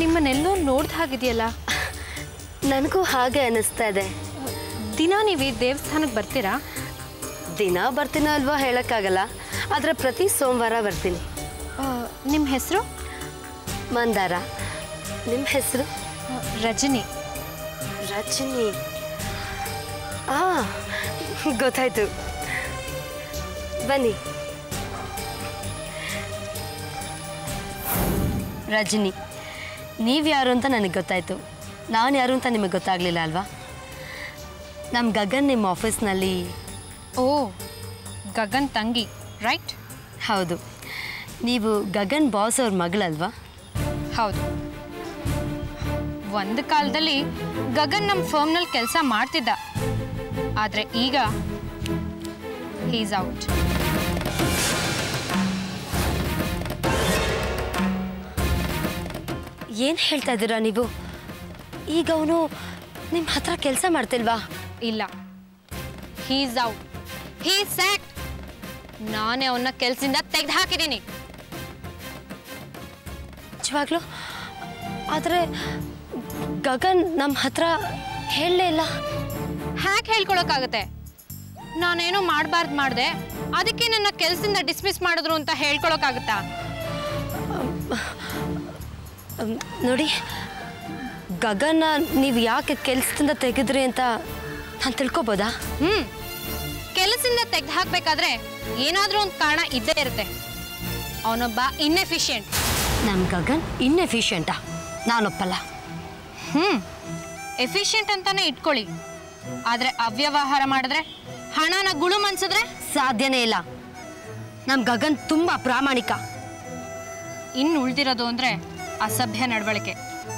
ನಿಮ್ಮನ್ನೆಲ್ಲೋ ನೋಡ್ದ ಹಾಗಿದೆಯಲ್ಲ ನನಗೂ ಹಾಗೆ ಅನ್ನಿಸ್ತಾ ಇದೆ ದಿನ ನೀವು ಈ ದೇವಸ್ಥಾನಕ್ಕೆ ಬರ್ತೀರಾ ದಿನ ಬರ್ತೀನೋ ಅಲ್ವೋ ಹೇಳೋಕ್ಕಾಗಲ್ಲ ಆದರೆ ಪ್ರತಿ ಸೋಮವಾರ ಬರ್ತೀನಿ ನಿಮ್ಮ ಹೆಸರು ಮಂದಾರ ನಿಮ್ಮ ಹೆಸರು ರಜನಿ ರಜನಿ ಆ ಗೊತ್ತಾಯ್ತು ಬನ್ನಿ ರಜನಿ ನೀವು ಯಾರು ಅಂತ ನನಗೆ ಗೊತ್ತಾಯ್ತು ನಾನು ಯಾರು ಅಂತ ನಿಮಗೆ ಗೊತ್ತಾಗಲಿಲ್ಲ ಅಲ್ವಾ ನಮ್ಮ ಗಗನ್ ನಿಮ್ಮ ಆಫೀಸ್ನಲ್ಲಿ ಓ ಗಗನ್ ತಂಗಿ ರೈಟ್ ಹೌದು ನೀವು ಗಗನ್ ಬಾಸ್ ಅವ್ರ ಮಗಳಲ್ವಾ ಹೌದು ಒಂದು ಕಾಲದಲ್ಲಿ ಗಗನ್ ನಮ್ಮ ಫರ್ಮ್ನಲ್ಲಿ ಕೆಲಸ ಮಾಡ್ತಿದ್ದ ಆದರೆ ಈಗ ಈಸ್ ಔಟ್ ಏನು ಹೇಳ್ತಾ ಇದ್ದೀರಾ ನೀವು ಈಗ ಅವನು ನಿಮ್ಮ ಹತ್ರ ಕೆಲಸ ಮಾಡ್ತಿಲ್ವಾ ಇಲ್ಲ ಹೀಸ್ ಔಟ್ ಹೀ ಸ್ಯಾಕ್ ನಾನೇ ಅವನ್ನ ಕೆಲಸದಿಂದ ತೆಗೆದು ಹಾಕಿದ್ದೀನಿ ನಿಜವಾಗ್ಲೂ ಆದರೆ ಗಗನ್ ನಮ್ಮ ಹತ್ರ ಹೇಳಲೇ ಇಲ್ಲ ಹ್ಯಾಕ್ ಹೇಳ್ಕೊಳಕ್ಕಾಗತ್ತೆ ನಾನೇನು ಮಾಡಬಾರ್ದು ಮಾಡಿದೆ ಅದಕ್ಕೆ ನನ್ನ ಕೆಲಸದಿಂದ ಡಿಸ್ಮಿಸ್ ಮಾಡಿದ್ರು ಅಂತ ಹೇಳ್ಕೊಳಕ್ಕಾಗತ್ತಾ ಅಮ್, ನೋಡಿ ಗಗನ್ನ ನೀವು ಯಾಕೆ ಕೆಲಸದಿಂದ ತೆಗೆದ್ರಿ ಅಂತ ನಾನು ತಿಳ್ಕೊಬೋದಾ ಹ್ಞೂ ಕೆಲಸದಿಂದ ತೆಗೆದು ಹಾಕ್ಬೇಕಾದ್ರೆ ಏನಾದರೂ ಒಂದು ಕಾರಣ ಇದ್ದೇ ಇರುತ್ತೆ ಅವನೊಬ್ಬ ಇನ್ಎಫಿಷಿಯೆಂಟ್ ನಮ್ಮ ಗಗನ್ ಇನ್ಎಫಿಷಿಯಂಟಾ ನಾನೊಪ್ಪಲ್ಲ ಹ್ಞೂ ಎಫಿಷಿಯೆಂಟ್ ಅಂತಾನೆ ಇಟ್ಕೊಳ್ಳಿ ಆದರೆ ಅವ್ಯವಹಾರ ಮಾಡಿದ್ರೆ ಹಣನ ಗುಳು ಮನ್ಸಿದ್ರೆ ಸಾಧ್ಯನೇ ಇಲ್ಲ ನಮ್ಮ ಗಗನ್ ತುಂಬ ಪ್ರಾಮಾಣಿಕ ಇನ್ನು ಉಳ್ದಿರೋದು ಅಂದರೆ ಅಸಭ್ಯ ನಡವಳಿಕೆ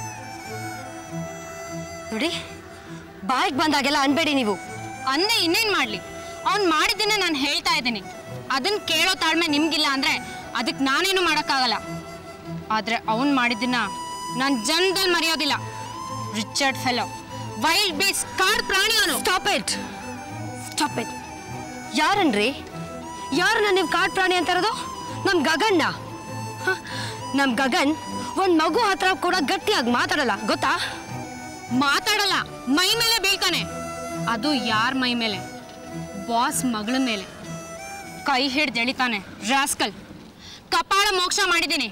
ನೋಡಿ ಬಾಯಿಗೆ ಬಂದಾಗೆಲ್ಲ ಅನ್ಬೇಡಿ ನೀವು ಅಂದೆ ಇನ್ನೇನು ಮಾಡಲಿ ಅವ್ನು ಮಾಡಿದ್ದನ್ನ ನಾನು ಹೇಳ್ತಾ ಇದ್ದೀನಿ ಅದನ್ನ ಕೇಳೋ ತಾಳ್ಮೆ ನಿಮ್ಗಿಲ್ಲ ಅಂದರೆ ಅದಕ್ಕೆ ನಾನೇನು ಮಾಡೋಕ್ಕಾಗಲ್ಲ ಆದರೆ ಅವ್ನು ಮಾಡಿದ್ದನ್ನ ನಾನು ಜನ್ದಲ್ಲಿ ಮರೆಯೋದಿಲ್ಲ ರಿಚರ್ಡ್ ಫೆಲೋ ವೈಲ್ಡ್ ಬೀಸ್ ಕಾಡ್ ಪ್ರಾಣಿ ಅವನು ಸ್ಟಾಪ್ ಇಟ್ ಸ್ಟಾಪ್ ಇಟ್ ಯಾರನ್ರಿ ಯಾರನ್ನ ನೀವು ಕಾಡ್ ಪ್ರಾಣಿ ಅಂತ ಇರೋದು ನಮ್ಮ ಗಗನ್ನ ಹ? ನಮ್ಮ ಗಗನ್ ಒಂದು ಮಗು ಹತ್ರ ಕೂಡ ಗಟ್ಟಿಯಾಗಿ ಮಾತಾಡಲ್ಲ ಗೊತ್ತಾ ಮಾತಾಡಲ್ಲ ಮೈ ಮೇಲೆ ಬೀಳ್ತಾನೆ ಅದು ಯಾರ ಮೈ ಮೇಲೆ ಬಾಸ್ ಮಗಳ ಮೇಲೆ ಕೈ ಹಿಡ್ದು ಎಳಿತಾನೆ ರಾಸ್ಕಲ್ ಕಪಾಳ ಮೋಕ್ಷ ಮಾಡಿದ್ದೀನಿ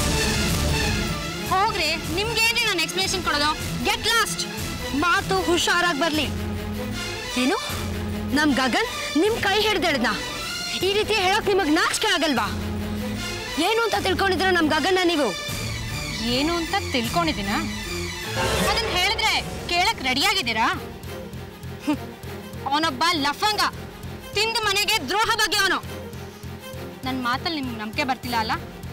ಹೋಗ್ರಿ ನಿಮ್ಗೇನ್ರಿ ನಾನು ಎಕ್ಸ್ಪ್ಲೇಷನ್ ಕೊಡೋದು ಗೆಟ್ ಲಾಸ್ಟ್ ಮಾತು ಹುಷಾರಾಗಿ ಬರಲಿ ಏನು ನಮ್ಮ ಗಗನ್ ನಿಮ್ಮ ಕೈ ಹಿಡ್ದೆಳ್ದ ಈ ರೀತಿ ಹೇಳೋಕೆ ನಿಮಗೆ ನಾಚಿಕೆ ಆಗಲ್ವಾ ಏನು ಅಂತ ತಿಳ್ಕೊಂಡಿದ್ರ ನಮ್ಮ ಗಗನ್ನ ನೀವು ಏನು ಅಂತ ತಿಳ್ಕೊಂಡಿದ್ದೀನ ಅದನ್ನ ಹೇಳಿದ್ರೆ ಕೇಳಕ್ ರೆಡಿಯಾಗಿದ್ದೀರಾ ಅವನೊಬ್ಬ ಲಫಂಗ ತಿಂದು ಮನೆಗೆ ದ್ರೋಹ ಬಗ್ಗೆ ಅವನು ನನ್ನ ಮಾತಲ್ಲಿ ನಿಮ್ಗೆ ನಂಬಿಕೆ ಬರ್ತಿಲ್ಲ ಅಲ್ಲ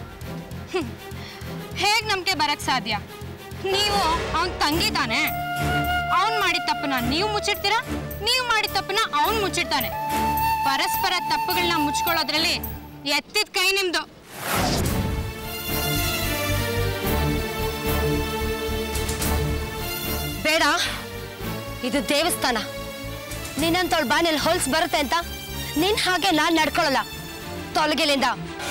ಹೇಗೆ ನಂಬಿಕೆ ಬರಕ್ ಸಾಧ್ಯ ನೀವು ಅವನ್ ತಂಗಿ ತಾನೆ ಅವನ್ ಮಾಡಿದ ತಪ್ಪನ್ನ ನೀವು ಮುಚ್ಚಿಡ್ತೀರಾ ನೀವು ಮಾಡಿದ ತಪ್ಪನ್ನ ಅವನ್ ಮುಚ್ಚಿಡ್ತಾನೆ ಪರಸ್ಪರ ತಪ್ಪುಗಳನ್ನ ಮುಚ್ಕೊಳ್ಳೋದ್ರಲ್ಲಿ ಎತ್ತಿದ ಕೈ ನಿಮ್ದು ಬೇಡ ಇದು ದೇವಸ್ಥಾನ ನಿನ್ನಂತವಳು ಬಾನಲ್ಲಿ ಹೊಲ್ಸ್ ಬರುತ್ತೆ ಅಂತ ನಿನ್ ಹಾಗೆ ನಾನು ನಡ್ಕೊಳ್ಳಲ್ಲ ತೊಲಗಿಲಿಂದ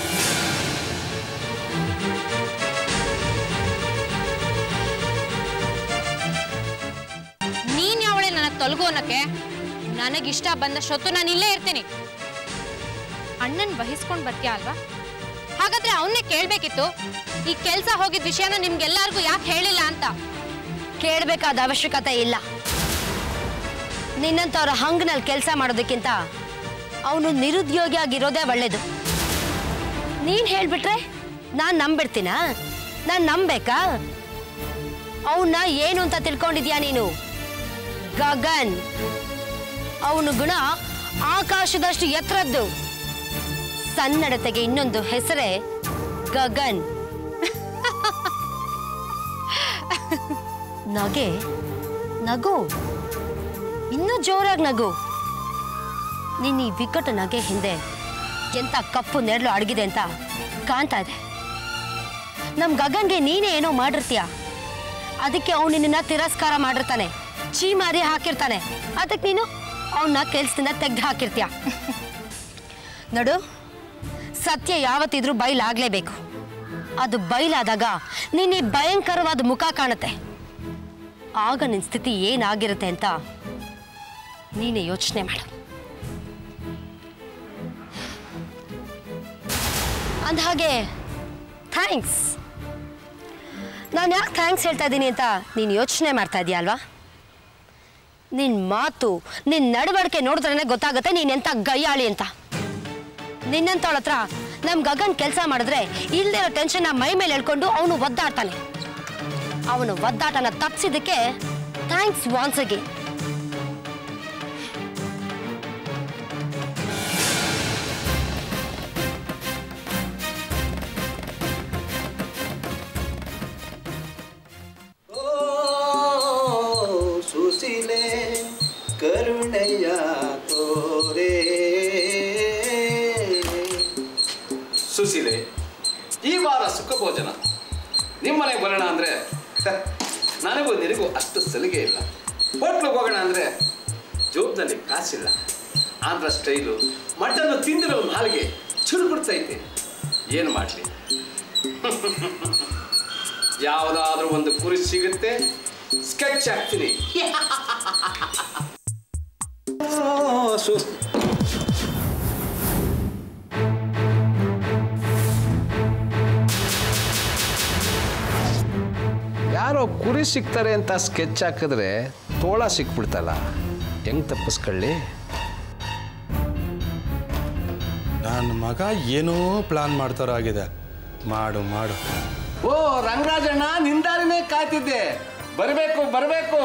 ನೀನ್ ಯಾವಳೆ ನನಗೆ ತೊಲಗು ಅನ್ನಕ್ಕೆ ನನಗಿಷ್ಟ ಬಂದಷ್ಟೊತ್ತು ನಾನು ಇಲ್ಲೇ ಇರ್ತೀನಿ ಅಣ್ಣನ್ ವಹಿಸ್ಕೊಂಡ್ ಬರ್ತೀಯ ಅಲ್ವಾ ಹಾಗಾದ್ರೆ ಅವನ್ನೇ ಕೇಳ್ಬೇಕಿತ್ತು ಈ ಕೆಲ್ಸ ಹೋಗಿದ್ ವಿಷಯನ ನಿಮ್ಗೆಲ್ಲರಿಗೂ ಯಾಕೆ ಹೇಳಿಲ್ಲ ಅಂತ ಕೇಳಬೇಕಾದ ಅವಶ್ಯಕತೆ ಇಲ್ಲ ನಿನ್ನಂಥವ್ರ ಹಂಗ್ನಲ್ಲಿ ಕೆಲಸ ಮಾಡೋದಕ್ಕಿಂತ ಅವನು ನಿರುದ್ಯೋಗಿ ಆಗಿರೋದೇ ಒಳ್ಳೇದು ನೀನು ಹೇಳ್ಬಿಟ್ರೆ ನಾನು ನಂಬಿಡ್ತೀನಾ ನಾನು ನಂಬೇಕಾ ಅವನ್ನ ಏನು ಅಂತ ತಿಳ್ಕೊಂಡಿದ್ಯಾ ನೀನು ಗಗನ್ ಅವನು ಗುಣ ಆಕಾಶದಷ್ಟು ಎತ್ತರದ್ದು ಸನ್ನಡತೆಗೆ ಇನ್ನೊಂದು ಹೆಸರೇ ಗಗನ್ ನಗೆ ನಗು ಇನ್ನೂ ಜೋರಾಗಿ ನಗು ನಿನ್ನ ಈ ವಿಕಟ ನಗೆ ಹಿಂದೆ ಎಂತ ಕಪ್ಪು ನೆರಳು ಅಡಗಿದೆ ಅಂತ ಕಾಣ್ತಾ ಇದೆ ನಮ್ಮ ಗಗನ್ಗೆ ನೀನೇ ಏನೋ ಮಾಡಿರ್ತೀಯ ಅದಕ್ಕೆ ಅವನು ನಿನ್ನ ತಿರಸ್ಕಾರ ಮಾಡಿರ್ತಾನೆ ಚೀಮಾರಿ ಹಾಕಿರ್ತಾನೆ ಅದಕ್ಕೆ ನೀನು ಅವನ್ನ ಕೆಲ್ಸದಿಂದ ತೆಗ್ದು ಹಾಕಿರ್ತೀಯ ನೋಡು ಸತ್ಯ ಯಾವತ್ತಿದ್ರೂ ಬಯಲಾಗಲೇಬೇಕು ಅದು ಬಯಲಾದಾಗ ನೀನ್ ಈ ಭಯಂಕರವಾದ ಮುಖ ಕಾಣುತ್ತೆ ಆಗ ನಿನ್ ಸ್ಥಿತಿ ಏನಾಗಿರುತ್ತೆ ಅಂತ ನೀನೇ ಯೋಚನೆ ಮಾಡು ಅಂದಹಾಗೆ ಥ್ಯಾಂಕ್ಸ್ ನಾನು ಯಾಕೆ ಥ್ಯಾಂಕ್ಸ್ ಹೇಳ್ತಾ ಇದ್ದೀನಿ ಅಂತ ನೀನು ಯೋಚನೆ ಮಾಡ್ತಾ ಇದೀಯ ಅಲ್ವಾ ನಿನ್ನ ಮಾತು ನಿನ್ನ ನಡವಳಿಕೆ ನೋಡಿದ್ರೇ ಗೊತ್ತಾಗುತ್ತೆ ನೀನು ಎಂಥ ಗಯ್ಯಾಳಿ ಅಂತ ನಿನ್ನಂತವಳ ಹತ್ರ ನಮ್ಮ ಗಗನ್ ಕೆಲಸ ಮಾಡಿದ್ರೆ ಇಲ್ದಿರೋ ಟೆನ್ಷನ್ನ ಮೈ ಮೇಲೆ ಎಳ್ಕೊಂಡು ಅವನು ಒದ್ದಾಡ್ತಾನೆ ಅವನು ಒದ್ದಾಟನ ತಪ್ಪಿಸಿದ್ದಕ್ಕೆ ಥ್ಯಾಂಕ್ಸ್ ವಾನ್ಸ್ ಅಗೇನ್ ಓ ಸುಶೀಲೆ ಕರುಣೆಯ ತೋರೆ ಸುಶೀಲೆ ಈ ವಾರ ಸುಖ ಭೋಜನ ನಿಮ್ಮನೆಗೆ ಬರೋಣ ಅಂದರೆ ನನಗೂ ನಿನಗೂ ಅಷ್ಟು ಸಲಿಗೆ ಇಲ್ಲ ಹೋಟ್ಲಿಗೆ ಹೋಗೋಣ ಅಂದರೆ ಜೋಬ್ನಲ್ಲಿ ಕಾಸಿಲ್ಲ ಆಂಧ್ರ ಸ್ಟೈಲು ಮಟನ್ನು ತಿಂದಿರೋ ನಾಲಿಗೆ ಚುರುಗುಡ್ತೈತೆ ಏನು ಮಾಡಲಿ ಯಾವುದಾದ್ರೂ ಒಂದು ಕುರಿ ಸಿಗುತ್ತೆ ಸ್ಕೆಚ್ ಹಾಕ್ತೀನಿ ಓ ಸುಸ್ ಯಾರೋ ಕುರಿ ಸಿಗ್ತಾರೆ ಅಂತ ಸ್ಕೆಚ್ ಹಾಕಿದ್ರೆ ತೋಳ ಸಿಕ್ಬಿಡ್ತಲ್ಲ ಹೆಂಗ್ ತಪ್ಪಿಸ್ಕೊಳ್ಳಿ ನನ್ನ ಮಗ ಏನೋ ಪ್ಲಾನ್ ಮಾಡ್ತಾರಾಗಿದೆ ಮಾಡು ಮಾಡು ಓ ರಂಗರಾಜಣ್ಣ ನಿಂದಾರಿನೇ ಕಾಯ್ತಿದ್ದೆ ಬರಬೇಕು ಬರಬೇಕು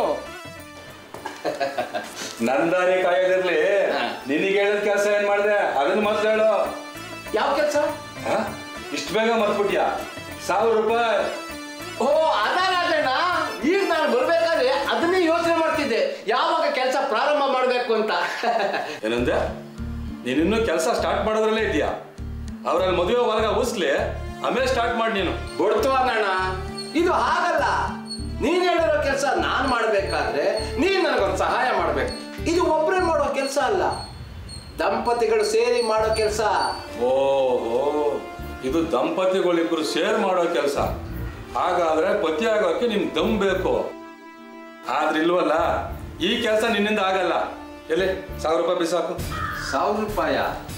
ನಂದಾರಿ ಕಾಯೋದಿರ್ಲಿ ಹಾ. ನಿನಗೆ ಹೇಳಿದ ಕೆಲಸ ಏನ್ ಮಾಡಿದೆ ಅದನ್ನ ಮೊದ್ಲು ಹೇಳು ಯಾವ ಕೆಲಸ ಹಾ? ಇಷ್ಟು ಬೇಗ ಮರ್ತ್ಬಿಟ್ಯಾ ಸಾವಿರ ರೂಪಾಯಿ ಓ ಅದ ರಾಜಣ್ಣ ಈಗ ನಾನು ಬರ್ಬೇಕಾದ್ರೆ ಅದನ್ನೇ ಯೋಚನೆ ಮಾಡ್ತಿದ್ದೆ ಯಾವಾಗ ಕೆಲಸ ಪ್ರಾರಂಭ ಮಾಡಬೇಕು ಅಂತ ಏನಂದೆ ನೀನಿನ್ನೂ ಕೆಲಸ ಸ್ಟಾರ್ಟ್ ಮಾಡೋದ್ರಲ್ಲೇ ಇದೆಯಾ ಅವ್ರಲ್ಲಿ ಮದುವೆ ಹೊರಗ ಉಸ್ಲಿ ಆಮೇಲೆ ಸ್ಟಾರ್ಟ್ ಮಾಡಿ ನೀನು ಕೊಡ್ತು ಅಣ್ಣ ಇದು ಹಾಗಲ್ಲ ನೀನ್ ಹೇಳಿರೋ ಕೆಲಸ ನಾನ್ ಮಾಡ್ಬೇಕಾದ್ರೆ ನೀನ್ ನನಗೊಂದು ಸಹಾಯ ಮಾಡ್ಬೇಕು ಇದು ಒಬ್ಬರೇ ಮಾಡೋ ಕೆಲಸ ಅಲ್ಲ ದಂಪತಿಗಳು ಸೇರಿ ಮಾಡೋ ಕೆಲಸ ಓಹೋ ಇದು ದಂಪತಿಗಳಿಬ್ರು ಶೇರ್ ಮಾಡೋ ಕೆಲಸ ಹಾಗಾದ್ರೆ ಪತಿ ಆಗೋಕೆ ನಿಮ್ ದಮ್ ಬೇಕು ಆದ್ರೆ ಇಲ್ವಲ್ಲ ಈ ಕೆಲಸ ನಿನ್ನಿಂದ ಆಗಲ್ಲ ಎಲ್ಲಿ ಸಾವಿರ ರೂಪಾಯಿ ಬಿಸಾಕು ಸಾವಿರ ರೂಪಾಯ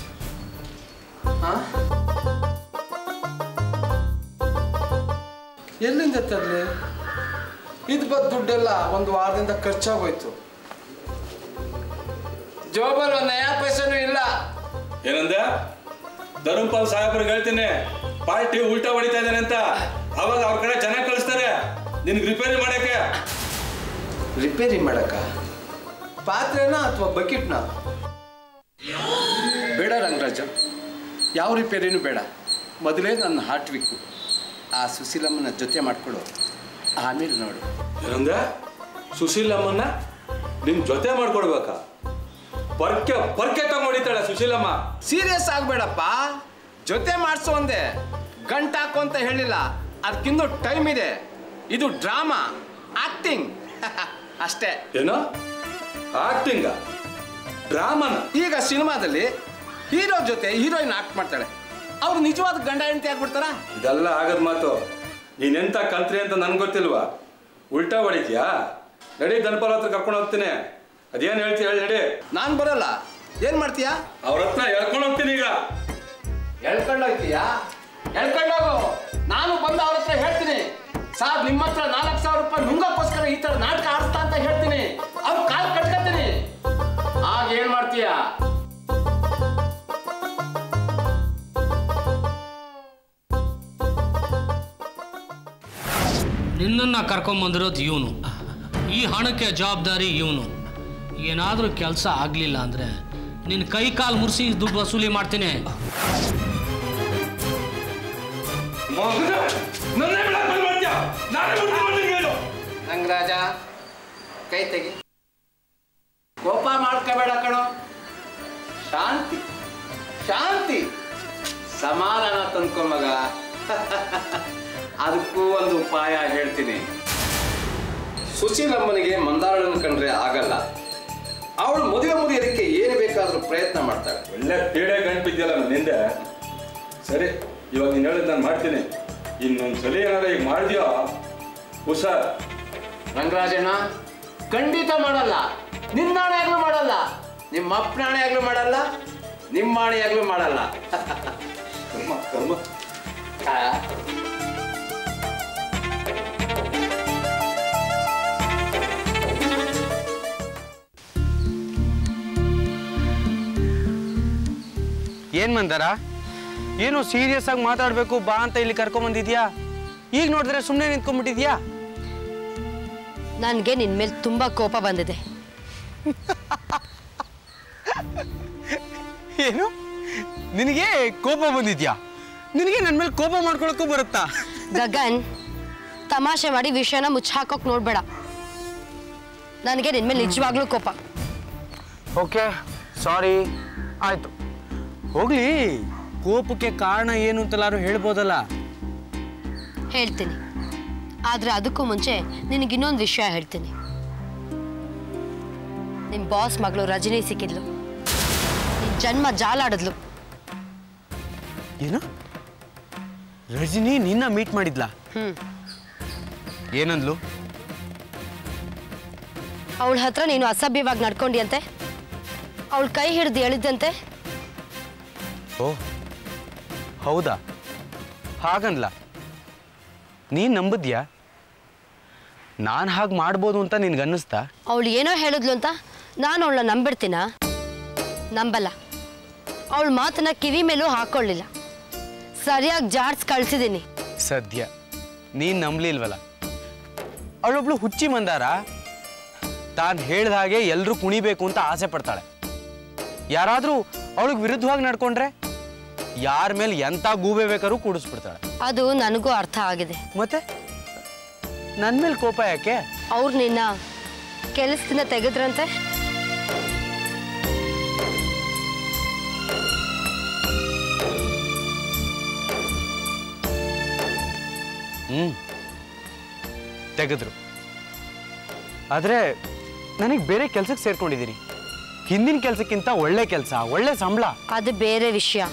ಎಲ್ಲಿಂದ ತರಲಿ ಇದು ಬಂದ ದುಡ್ಡೆಲ್ಲ ಒಂದು ವಾರದಿಂದ ಖರ್ಚಾಗೋಯ್ತು ಜೋಬಲ್ ಒಂದ್ ನಯಾ ಪೈಸನೂ ಇಲ್ಲ ಏನಂದೆ ಧರ್ಮಪಾಲ್ ಸಾಹೇಬ್ರಿಗೆ ಹೇಳ್ತೀನಿ ಪಾರ್ಟಿ ಉಲ್ಟಾ ಹೊಡಿತಾ ಇದ್ದಾನೆ ಅಂತ ಅವಾಗ ಅವ್ರ ಕಡೆ ಜನ ಕಳಿಸ್ತಾರೆ ನಿನ್ಗೆ ರಿಪೇರಿ ಮಾಡಕ್ಕೆ ರಿಪೇರಿ ಮಾಡಕ ಪಾತ್ರೆನ ಅಥವಾ ಬಕೆಟ್ನ ಬೇಡ ರಂಗರಾಜ ಯಾವ ರಿಪೇರಿನೂ ಬೇಡ ಮೊದಲೇ ನನ್ನ ಹಾರ್ಟ್ ವೀಕು ಆ ಸುಶೀಲಮ್ಮನ ಜೊತೆ ಮಾಡ್ಕೊಡು ಆಮೇಲೆ ನೋಡು ಏನಂದೆ ಸುಶೀಲಮ್ಮನ್ನ ನಿಮ್ ಜೊತೆ ಮಾಡ್ಕೊಡ್ಬೇಕಾ ಪರ್ಕೆ ಪರ್ಕೆ ತಗೊಂಡಿದ್ದಾಳೆ ಸುಶೀಲಮ್ಮ ಸೀರಿಯಸ್ ಆಗ್ಬೇಡಪ್ಪ ಜೊತೆ ಮಾಡಿಸು ಒಂದೇ ಗಂಟ ಹಾಕು ಅಂತ ಹೇಳಿಲ್ಲ ಅದಕ್ಕಿಂದು ಟೈಮ್ ಇದೆ ಇದು ಡ್ರಾಮಾ ಆಕ್ಟಿಂಗ್ ಅಷ್ಟೇ ಏನೋ ಆಕ್ಟಿಂಗ ಡ್ರಾಮನ ಈಗ ಸಿನಿಮಾದಲ್ಲಿ ಹೀರೋ ಜೊತೆ ಹೀರೋಯಿನ್ ಆಕ್ಟ್ ಮಾಡ್ತಾಳೆ ಅವ್ರು ನಿಜವಾದ ಗಂಡ ಹೆಂಡತಿ ಆಗ್ಬಿಡ್ತಾರ ಇದೆಲ್ಲ ಆಗದ ಮಾತು ನೀನೆಂತ ಕಂತ್ರಿ ಅಂತ ನನ್ಗೆ ಗೊತ್ತಿಲ್ವಾ ಉಲ್ಟಾ ಹೊಡಿತೀಯಾ ನಡಿ ದನಪಾಲ ಹತ್ರ ಕರ್ಕೊಂಡು ಹೋಗ್ತೀನಿ ಅದೇನು ಹೇಳ್ತೀಯ ಹೇಳಿ ನಡಿ ನಾನು ಬರಲ್ಲ ಏನ್ ಮಾಡ್ತೀಯಾ ಅವ್ರ ಹತ್ರ ಹೇಳ್ಕೊಂಡು ಹೋಗ್ತೀನಿ ಈಗ ಎಳ್ಕೊಂಡು ಹೋಗ್ತೀಯಾ ಎಳ್ಕೊಂಡು ಹೋಗು ನಾನು ಬಂದು ಅವ್ರ ಹತ್ರ ಹೇಳ್ತೀನಿ ಸಾರ್ ನಿಮ್ಮ ಹತ್ರ ನಾಲ್ಕು ಸಾವಿರ ರೂಪಾಯಿ ನುಂಗಕ್ಕೋಸ್ಕರ ಈ ತರ ನಾಟಕ ಆಡ್ತಾ ಅಂತ ಹೇಳ್ತೀನಿ ಅವ್ರು ಕಾಲ್ ಕಟ್ಕೊತೀನಿ ಆಗ ಏನ್ ಮಾಡ್ತೀಯಾ ನಿನ್ನನ್ನು ಕರ್ಕೊಂಬಂದಿರೋದು ಇವನು ಈ ಹಣಕ್ಕೆ ಜವಾಬ್ದಾರಿ ಇವನು ಏನಾದರೂ ಕೆಲಸ ಆಗಲಿಲ್ಲ ಅಂದರೆ ನಿನ್ನ ಕೈ ಕಾಲು ಮುರಿಸಿ ದುಡ್ಡು ವಸೂಲಿ ಮಾಡ್ತೀನಿ ಮಗನೇ, ನನ್ನೇ ಬಿಡಕ್ ಬಂದ್ ಮಾಡ್ತ್ಯಾ? ನಾನೇ ಬುದ್ಧಿ ಮಾಡ್ತೀನಿ ಹೇಳು. ರಂಗರಾಜ ಕೈ ತೆಗಿ ಕೋಪ ಮಾಡ್ಕೋಬೇಡ ಕಣೋ ಶಾಂತಿ ಶಾಂತಿ ಸಮಾಧಾನ ತಂದ್ಕೊ ಮಗ ಅದಕ್ಕೂ ಒಂದು ಉಪಾಯ ಹೇಳ್ತೀನಿ ಸುಶೀಲಮ್ಮನಿಗೆ ಮಂದಾಳನ ಕಂಡ್ರೆ ಆಗಲ್ಲ ಅವಳು ಮದುವೆ ಮುರಿಯೋದಕ್ಕೆ ಏನು ಬೇಕಾದ್ರೂ ಪ್ರಯತ್ನ ಮಾಡ್ತಾಳೆ ಒಳ್ಳೆ ಪೀಡೆ ಗಂಟು ಬಿದ್ದಿಲ್ಲ ನನ್ನ ಹಿಂದೆ ಸರಿ ಇವಾಗ ನೀನು ಹೇಳಿದ್ ನಾನು ಮಾಡ್ತೀನಿ ಇನ್ನೊಂದ್ಸಲಿ ಏನಾರ ಈಗ ಮಾಡಿದ್ಯೋ ಹುಷಾರ್ ರಂಗರಾಜಣ್ಣ ಖಂಡಿತ ಮಾಡಲ್ಲ ನಿನ್ನ ಆಗ್ಲೂ ಮಾಡಲ್ಲ ನಿಮ್ಮ ಅಪ್ಪನ ಆಗ್ಲೂ ಮಾಡಲ್ಲ ನಿಮ್ಮ ಆಗ್ಲೂ ಮಾಡಲ್ಲ ಕರ್ಮ ಕರ್ಮ ಆ, ಏನ್ ಮಂದಾರ ಏನು ಸೀರಿಯಸ್ ಆಗಿ ಮಾತಾಡ್ಬೇಕು ಬಾ ಅಂತ ಇಲ್ಲಿ ಕರ್ಕೊಂಬಂದಿದ್ಯಾ ಈಗ ನೋಡಿದ್ರೆ ಸುಮ್ಮನೆ ನಿಂತ್ಕೊಂಡ್ಬಿಟ್ಟಿದ್ಯಾ ನನಗೆ ನಿನ್ನ ಮೇಲೆ ತುಂಬ ಕೋಪ ಬಂದಿದೆ ಏನು ನಿನಗೆ ಕೋಪ ಬಂದಿದ್ಯಾ ನಿನಗೆ ನನ್ನ ಮೇಲೆ ಕೋಪ ಮಾಡ್ಕೊಳಕ್ಕೂ ಬರುತ್ತಾ ಗಗನ್ ತಮಾಷೆ ಮಾಡಿ ವಿಷಯನ ಮುಚ್ಚಾಕೋಕ್ ನೋಡ್ಬೇಡ ನನಗೆ ನಿನ್ನ ಮೇಲೆ ನಿಜವಾಗ್ಲೂ ಕೋಪ ಓಕೆ ಸಾರಿ ಆಯ್ತು ಹೋಗ್ಲಿ ಕೋಪಕ್ಕೆ ಕಾರಣ ಏನು ಅಂತೆಲ್ಲಾರು ಹೇಳ್ಬೋದಲ್ಲ ಹೇಳ್ತೀನಿ ಆದ್ರೆ ಅದಕ್ಕೂ ಮುಂಚೆ ನಿನಗೆ ಇನ್ನೊಂದು ವಿಷಯ ಹೇಳ್ತೀನಿ ನಿಮ್ಮ ಬಾಸ್ ಮಗಳು ರಜನಿ ಸಿಕ್ಕಿದ್ಲು ನಿನ್ ಜನ್ಮ ಜಾಲಾಡಿದ್ಲು ಏನು ರಜನಿ ನಿನ್ನ ಮೀಟ್ ಮಾಡಿದ್ಲಾ ಹ್ಮ್ ಏನಂದ್ಲು ಅವಳ ಹತ್ರ ನೀನು ಅಸಭ್ಯವಾಗಿ ನಡ್ಕೊಂಡಿಯಂತೆ ಅವಳ ಕೈ ಹಿಡಿದು ಎಳಿದಂತೆ ಓ ಹೌದಾ ಹಾಗನ್ಲ ನೀನ್ ನಂಬದ್ಯಾ ನಾನು ಹಾಗೆ ಮಾಡ್ಬೋದು ಅಂತ ನಿನ್ಗನ್ನಿಸ್ತಾ ಅವಳು ಏನೋ ಹೇಳಿದ್ಲು ಅಂತ ನಾನು ಅವಳನ್ನ ನಂಬಿಡ್ತೀನ ನಂಬಲ್ಲ ಅವಳ ಮಾತನ್ನ ಕಿವಿ ಮೇಲೂ ಹಾಕೊಳ್ಳಿಲ್ಲ ಸರಿಯಾಗಿ ಜಾಡ್ಸ್ ಕಳ್ಸಿದ್ದೀನಿ ಸದ್ಯ ನೀನ್ ನಂಬ್ಲಿಲ್ವಲ್ಲ ಅವಳೊಬ್ಳು ಹುಚ್ಚಿ ಮಂದಾರ ತಾನು ಹೇಳ್ದ ಹಾಗೆ ಎಲ್ಲರೂ ಕುಣಿಬೇಕು ಅಂತ ಆಸೆ ಪಡ್ತಾಳೆ ಯಾರಾದರೂ ಅವಳಿಗೆ ವಿರುದ್ಧವಾಗಿ ನಡ್ಕೊಂಡ್ರೆ ಯಾರ ಮೇಲೆ ಎಂಥ ಗೂಬೆ ಬೇಕಾದ್ರೂ ಕೂಡಿಸ್ಬಿಡ್ತಾಳೆ ಅದು ನನಗೂ ಅರ್ಥ ಆಗಿದೆ ಮತ್ತೆ ನನ್ನ ಮೇಲೆ ಕೋಪ ಯಾಕೆ ಅವ್ರು ನಿನ್ನ ಕೆಲಸದಿಂದ ತೆಗೆದ್ರಂತೆ ಹ್ಞೂ ತೆಗೆದ್ರು ಆದರೆ ನನಗೆ ಬೇರೆ ಕೆಲ್ಸಕ್ಕೆ ಸೇರ್ಕೊಂಡಿದ್ದೀನಿ ಹಿಂದಿನ ಕೆಲಸಕ್ಕಿಂತ ಒಳ್ಳೆ ಕೆಲಸ ಒಳ್ಳೆ ಸಂಬಳ ಅದು ಬೇರೆ ವಿಷಯ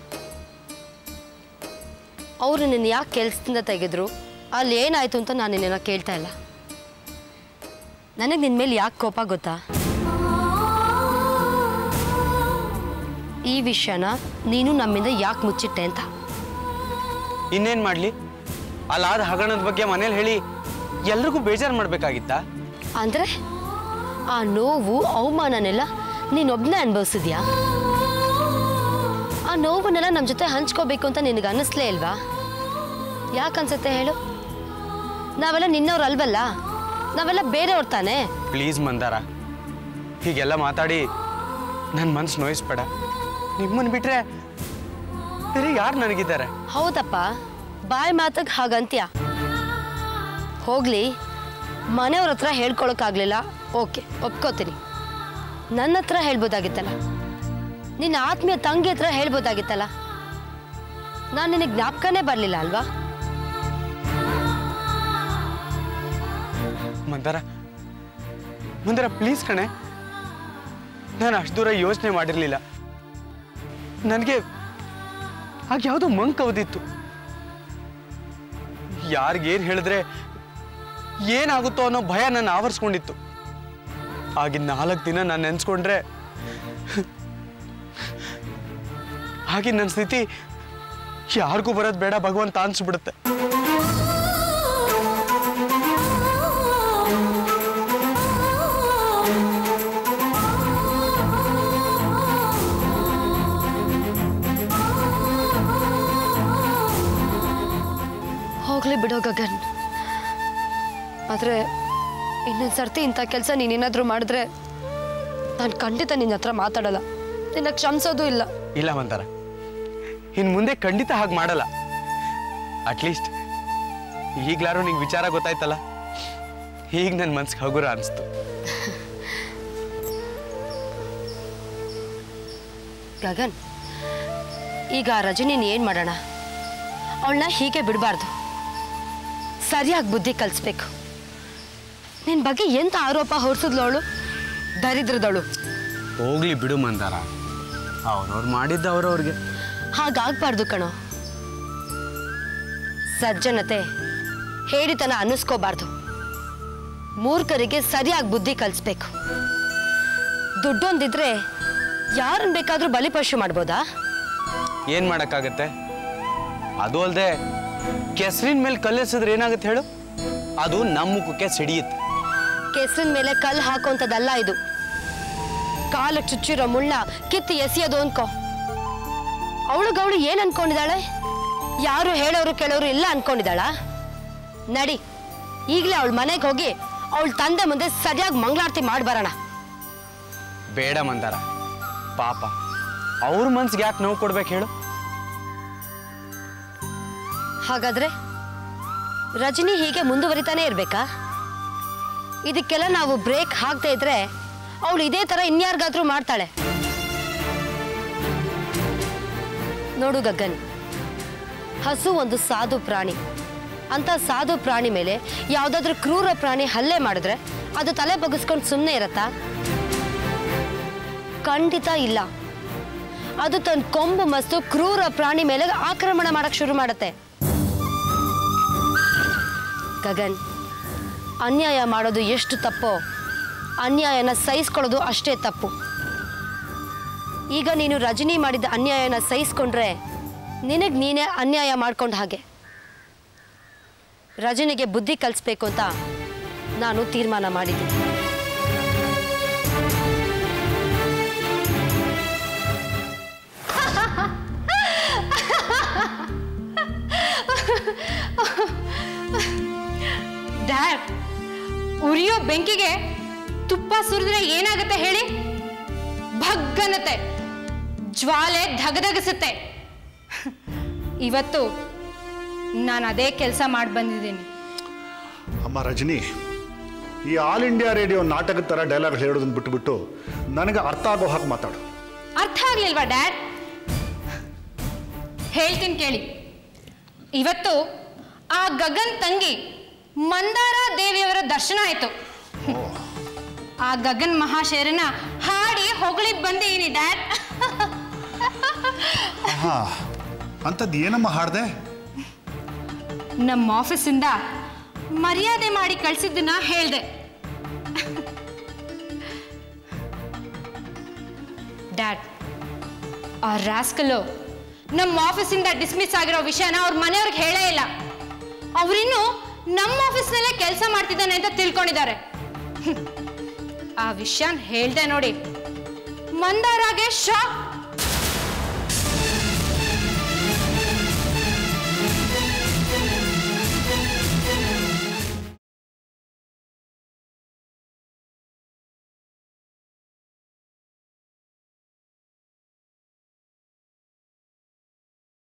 ಅವರು ನಿನ್ನ ಯಾಕೆ ಕೆಲಸದಿಂದ ತೆಗೆದ್ರು ಅಲ್ಲಿ ಏನಾಯ್ತು ಅಂತ ನಾನು ನಿನ್ನ ಕೇಳ್ತಾ ಇಲ್ಲ ನನಗೆ ನಿನ್ನ ಮೇಲೆ ಯಾಕೆ ಕೋಪ ಗೊತ್ತಾ ಈ ವಿಷಯನ ನೀನು ನಮ್ಮಿಂದ ಯಾಕೆ ಮುಚ್ಚಿಟ್ಟೆ ಅಂತ ಇನ್ನೇನು ಮಾಡಲಿ ಅಲ್ಲಾದ ಹಗರಣದ ಬಗ್ಗೆ ಮನೇಲಿ ಹೇಳಿ ಎಲ್ರಿಗೂ ಬೇಜಾರು ಮಾಡಬೇಕಾಗಿತ್ತಾ ಅಂದರೆ ಆ ನೋವು ಅವಮಾನನೆಲ್ಲ ನೀನೊಬ್ಬನೇ ಅನುಭವಿಸಿದ್ಯಾ ಆ ನೋವನ್ನೆಲ್ಲ ನಮ್ಮ ಜೊತೆ ಹಂಚ್ಕೋಬೇಕು ಅಂತ ನಿನಗೆ ಅನ್ನಿಸ್ಲೇ ಇಲ್ವಾ ಯಾಕನ್ಸುತ್ತೆ ಹೇಳು ನಾವೆಲ್ಲ ನಿನ್ನವ್ರು ಅಲ್ವಲ್ಲ ನಾವೆಲ್ಲ ಬೇರೆಯವ್ರು ತಾನೇ ಪ್ಲೀಸ್ ಮಂದಾರ ಹೀಗೆಲ್ಲ ಮಾತಾಡಿ ನನ್ನ ಮನ್ಸು ನೋಯಿಸ್ಬೇಡ ನಿಮ್ಮನ್ನು ಬಿಟ್ರೆ ಬೇರೆ ಯಾರು ನನಗಿದ್ದಾರೆ ಹೌದಪ್ಪ ಬಾಯಿ ಮಾತಕ್ಕೆ ಹಾಗಂತ್ಯ ಹೋಗ್ಲಿ ಮನೆಯವ್ರ ಹತ್ರ ಹೇಳ್ಕೊಳಕ್ಕಾಗ್ಲಿಲ್ಲ ಓಕೆ ಒಪ್ಕೋತೀನಿ ನನ್ನ ಹತ್ರ ಹೇಳ್ಬೋದಾಗಿತ್ತಲ್ಲ ನಿನ್ನ ಆತ್ಮೀಯ ತಂಗಿ ಹತ್ರ ಹೇಳ್ಬೋದಾಗಿತ್ತಲ್ಲ ನಾನು ನಿನಗೆ ಜ್ಞಾಪಕನೇ ಬರಲಿಲ್ಲ ಅಲ್ವಾ ಮಂದಾರ ಮಂದಾರ ಪ್ಲೀಸ್ ಕಣೆ ನಾನು ಅಷ್ಟು ದೂರ ಯೋಚನೆ ಮಾಡಿರಲಿಲ್ಲ ನನಗೆ ಆಗ ಯಾವುದೋ ಮಂಕ್ ಅವದಿತ್ತು ಯಾರಿಗೇನು ಹೇಳಿದ್ರೆ ಏನಾಗುತ್ತೋ ಅನ್ನೋ ಭಯ ನನ್ನ ಆವರಿಸ್ಕೊಂಡಿತ್ತು ಆಗಿನ ನಾಲ್ಕು ದಿನ ನಾನು ನೆನೆಸ್ಕೊಂಡ್ರೆ ಆಗಿನ ನನ್ನ ಸ್ಥಿತಿ ಯಾರಿಗೂ ಬರೋದು ಬೇಡ ಭಗವಂತ ಅನ್ಸ್ಬಿಡುತ್ತೆ ಹೋಗ್ಲಿ ಬಿಡೋ ಗಗನ್ ಆದರೆ ಇನ್ನೊಂದು ಸರ್ತಿ ಇಂಥ ಕೆಲಸ ನೀನೇನಾದರೂ ಮಾಡಿದ್ರೆ ನಾನು ಖಂಡಿತ ನಿನ್ನ ಹತ್ರ ಮಾತಾಡಲ್ಲ ನಿನ್ನ ಕ್ಷಮಿಸೋದು ಇಲ್ಲ ಇಲ್ಲ ಮಂತಾರ ಇನ್ನು ಮುಂದೆ ಖಂಡಿತ ಹಾಗೆ ಮಾಡಲ್ಲ ಅಟ್ಲೀಸ್ಟ್ ಈಗ್ಲಾರು ನಿಂಗೆ ವಿಚಾರ ಗೊತ್ತಾಯ್ತಲ್ಲ ಈಗ ನನ್ನ ಮನ್ಸಿಗೆ ಹಗುರ ಅನಿಸ್ತು ಗಗನ್ ಈಗ ರಜನಿನ ಏನು ಮಾಡೋಣ ಅವಳನ್ನ ಹೀಗೆ ಬಿಡಬಾರ್ದು ಸರಿಯಾಗಿ ಬುದ್ಧಿ ಕಲಿಸ್ಬೇಕು ನಿನ್ನ ಬಗ್ಗೆ ಎಂತ ಆರೋಪ ಹೊರಿಸಿದ್ಲು ಅವಳು ದರಿದ್ರದವಳು ಹೋಗ್ಲಿ ಬಿಡು ಮಂದಾರ ಅವ್ರವ್ರು ಮಾಡಿದ್ದ ಅವ್ರವ್ರಿಗೆ ಹಾಗಾಗ್ಬಾರ್ದು ಕಣೋ ಸಜ್ಜನತೆ ಹೇಳಿತನ ಅನ್ನಿಸ್ಕೋಬಾರ್ದು ಮೂರ್ಖರಿಗೆ ಸರಿಯಾಗಿ ಬುದ್ಧಿ ಕಲಿಸ್ಬೇಕು ದುಡ್ಡೊಂದಿದ್ರೆ ಯಾರನ್ನ ಬೇಕಾದ್ರೂ ಬಲಿಪಶು ಮಾಡ್ಬೋದಾ ಏನು ಮಾಡೋಕ್ಕಾಗತ್ತೆ ಅದು ಅಲ್ಲದೆ ಕೆಸರಿನ ಮೇಲೆ ಕಲ್ಲೆಸಿದ್ರೆ ಏನಾಗುತ್ತೆ ಹೇಳು ಅದು ನಮ್ಮ ಮುಖಕ್ಕೆ ಸಿಡಿಯುತ್ತೆ ಕೆಸರಿನ ಮೇಲೆ ಕಲ್ಲು ಹಾಕೋಂಥದ್ದಲ್ಲ ಇದು ಕಾಲ ಚುಚ್ಚಿರೋ ಮುಳ್ಳ ಕಿತ್ತು ಎಸೆಯೋದು ಅನ್ಕೋ ಅವಳಿಗವಳು ಏನು ಅನ್ಕೊಂಡಿದ್ದಾಳೆ ಯಾರು ಹೇಳೋರು ಕೇಳೋರು ಇಲ್ಲ ಅನ್ಕೊಂಡಿದ್ದಾಳ ನಡಿ ಈಗಲೇ ಅವಳ ಮನೆಗೆ ಹೋಗಿ ಅವಳ ತಂದೆ ಮುಂದೆ ಸರಿಯಾಗಿ ಮಂಗಳಾರತಿ ಮಾಡಿ ಬರೋಣ ಬೇಡ ಮಂದಾರ ಪಾಪ ಅವ್ರ ಮನ್ಸಿಗೆ ಯಾಕೆ ನೋವು ಕೊಡ್ಬೇಕು ಹೇಳು ಹಾಗಾದ್ರೆ ರಜನಿ ಹೀಗೆ ಮುಂದುವರಿತಾನೆ ಇರ್ಬೇಕಾ ಇದಕ್ಕೆಲ್ಲ ನಾವು ಬ್ರೇಕ್ ಹಾಕದೇ ಇದ್ರೆ ಅವಳು ಇದೇ ತರ ಇನ್ಯಾರಿಗಾದ್ರೂ ಮಾಡ್ತಾಳೆ ನೋಡು ಗಗನ್ ಹಸು ಒಂದು ಸಾಧು ಪ್ರಾಣಿ ಅಂತ ಸಾಧು ಪ್ರಾಣಿ ಮೇಲೆ ಯಾವುದಾದ್ರೂ ಕ್ರೂರ ಪ್ರಾಣಿ ಹಲ್ಲೆ ಮಾಡಿದ್ರೆ ಅದು ತಲೆ ಬಗ್ಗಿಸ್ಕೊಂಡು ಸುಮ್ಮನೆ ಇರತ್ತಾ ಖಂಡಿತ ಇಲ್ಲ ಅದು ತನ್ನ ಕೊಂಬು ಮಸ್ತು ಕ್ರೂರ ಪ್ರಾಣಿ ಮೇಲೆ ಆಕ್ರಮಣ ಮಾಡಕ್ ಶುರು ಮಾಡುತ್ತೆ ಗಗನ್ ಅನ್ಯಾಯ ಮಾಡೋದು ಎಷ್ಟು ತಪ್ಪೋ ಅನ್ಯಾಯನ ಸಹಿಸ್ಕೊಳ್ಳೋದು ಅಷ್ಟೇ ತಪ್ಪು ಈಗ ನೀನು ರಜನಿ ಮಾಡಿದ ಅನ್ಯಾಯನ ಸಹಿಸ್ಕೊಂಡ್ರೆ ನಿನಗೆ ನೀನೇ ಅನ್ಯಾಯ ಮಾಡ್ಕೊಂಡ ಹಾಗೆ ರಜನಿಗೆ ಬುದ್ಧಿ ಕಲಿಸ್ಬೇಕು ಅಂತ ನಾನು ತೀರ್ಮಾನ ಮಾಡಿದ್ದೀನಿ ಡ್ಯಾಡ್ ಉರಿಯೋ ಬೆಂಕಿಗೆ ತುಪ್ಪ ಸುರಿದ್ರೆ ಏನಾಗುತ್ತೆ ಹೇಳಿ ಭಗ್ಗನತೆ ಜ್ವಾಲೆ ಧಗಧಗಿಸುತ್ತೆ ಇವತ್ತು ನಾನು ಅದೇ ಕೆಲಸ ಮಾಡಿ ಬಂದಿದ್ದೀನಿ ಅಮ್ಮ ರಜನಿ ಈ ಆಲ್ ಇಂಡಿಯಾ ರೇಡಿಯೋ ನಾಟಕದ ಥರ ಡೈಲಾಗ್ ಹೇಳೋದನ್ನ ಬಿಟ್ಬಿಟ್ಟು ನನಗೆ ಅರ್ಥ ಆಗೋ ಹಾಗೆ ಮಾತಾಡು ಅರ್ಥ ಆಗ್ಲಿಲ್ವಾ ಡ್ಯಾಡ್ ಹೇಳ್ತೀನಿ ಕೇಳಿ ಇವತ್ತು ಆ ಗಗನ್ ತಂಗಿ ಮಂದಾರ ದೇವಿಯವರ ದರ್ಶನ ಆಯ್ತು ಆ ಗಗನ್ ಮಹಾಶಯರನ್ನ ಹಾಡಿ ಹೊಗಳಿ ಬಂದೀನಿ ಡ್ಯಾಡ್ ಹಾ ಅಂಥದ್ದು ಏನಮ್ಮ ಹಾಡ್ದೆ ನಮ್ಮ ಆಫೀಸಿಂದ ಮರ್ಯಾದೆ ಮಾಡಿ ಕಳ್ಸಿದ್ದನ್ನ ಹೇಳ್ದೆ ಡ್ಯಾಡ್ ಆ ರಾಸ್ಕಲು ನಮ್ಮ ಆಫೀಸಿಂದ ಡಿಸ್ಮಿಸ್ ಆಗಿರೋ ವಿಷಯನ ಅವ್ರ ಮನೆಯವ್ರಿಗೆ ಹೇಳೇ ಇಲ್ಲ ಅವರಿನ್ನು ನಮ್ಮ ಆಫೀಸ್ನಲ್ಲೇ ಕೆಲಸ ಮಾಡ್ತಿದ್ದಾನೆ ಅಂತ ತಿಳ್ಕೊಂಡಿದ್ದಾರೆ ಹ್ಮ್. ಆ ವಿಷಯನ ಹೇಳ್ದೆ ನೋಡಿ ಮಂದಾರಾಗೆ ಶಾಕ್